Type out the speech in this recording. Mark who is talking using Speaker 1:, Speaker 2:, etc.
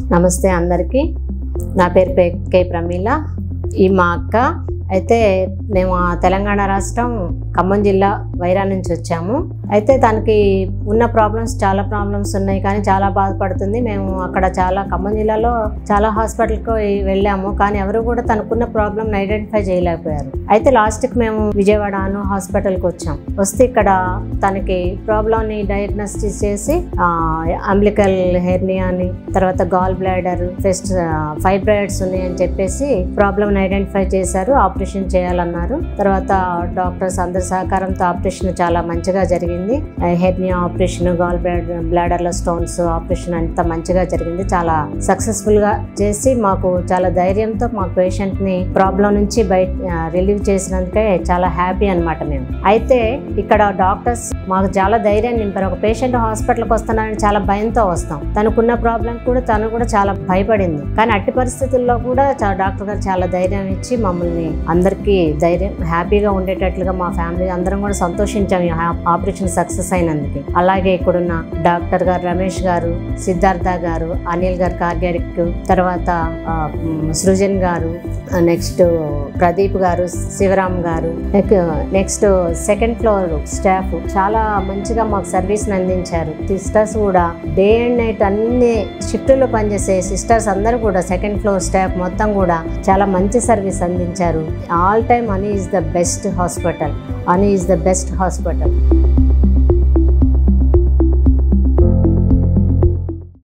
Speaker 1: నమస్తే అందరికీ నా పేరు పే కే ప్రమీల ఈ మా అక్క అయితే మేము ఆ తెలంగాణ రాష్ట్రం ఖమ్మం జిల్లా వైరా నుంచి వచ్చాము అయితే తనకి ఉన్న ప్రాబ్లమ్స్ చాలా ప్రాబ్లమ్స్ ఉన్నాయి కానీ చాలా బాధపడుతుంది మేము అక్కడ చాలా ఖమ్మం జిల్లాలో చాలా హాస్పిటల్కి వెళ్ళాము కానీ ఎవరు కూడా తనకున్న ప్రాబ్లమ్ ఐడెంటిఫై చేయలేకపోయారు అయితే లాస్ట్కి మేము విజయవాడ అను హాస్పిటల్కి వచ్చాం వస్తే ఇక్కడ తనకి ప్రాబ్లమ్ని డయాగ్నోస్టిస్ చేసి అంబ్లికల్ హెర్నియా అని తర్వాత గాల్ బ్లాడర్ ఫెస్ట్ ఫైబ్రాయిడ్స్ ఉన్నాయని చెప్పేసి ప్రాబ్లమ్ ఐడెంటిఫై చేశారు ఆపరేషన్ చేయాలన్నారు తర్వాత డాక్టర్స్ అందరి సహకారంతో ఆపరేషన్ చాలా మంచిగా జరిగింది హెర్నియా ఆపరేషన్ గాల్ బ్లాడర్ బ్లాడర్లో స్టోన్స్ ఆపరేషన్ అంతా మంచిగా జరిగింది చాలా సక్సెస్ఫుల్ గా చేసి మాకు చాలా ధైర్యంతో మా పేషెంట్ ని ప్రాబ్లం నుంచి బయట రిలీవ్ చేసినందుకే చాలా హ్యాపీ అన్నమాట మేము అయితే ఇక్కడ డాక్టర్స్ మాకు చాలా ధైర్యాన్ని నింపారు ఒక పేషెంట్ హాస్పిటల్కి వస్తున్నారని చాలా భయంతో వస్తాం తనకున్న ప్రాబ్లం కూడా తను కూడా చాలా భయపడింది కానీ అట్టి పరిస్థితుల్లో కూడా చా- డాక్టర్ గారు చాలా ధైర్యం ఇచ్చి మమ్మల్ని అందరికీ ధైర్యం హ్యాపీగా ఉండేటట్లుగా మా ఫ్యామిలీ అందరం కూడా సంతోషించాం ఈ ఆ- ఆపరేషన్ సక్సెస్ అయినందుకు అలాగే ఇక్కడున్న డాక్టర్ గారు రమేష్ గారు సిద్ధార్థ గారు అనిల్ గారు కార్డియాడిక్ తర్వాత ఆ, మ్, సృజన్ గారు నెక్స్ట్ ప్రదీప్ గారు శివరామ్ గారు నెక్స్ట్ సెకండ్ ఫ్లోర్ స్టాఫ్ చాలా మంచిగా మాకు సర్వీస్ అందించారు సిస్టర్స్ కూడా డే అండ్ నైట్ అన్ని షిఫ్ట్లో పనిచేసే సిస్టర్స్ అందరూ కూడా సెకండ్ ఫ్లోర్ స్టాఫ్ మొత్తం కూడా చాలా మంచి సర్వీస్ అందించారు ఆల్ టైమ్ అని ఈజ్ ద బెస్ట్ హాస్పిటల్ అని ఈజ్ ద బెస్ట్ హాస్పిటల్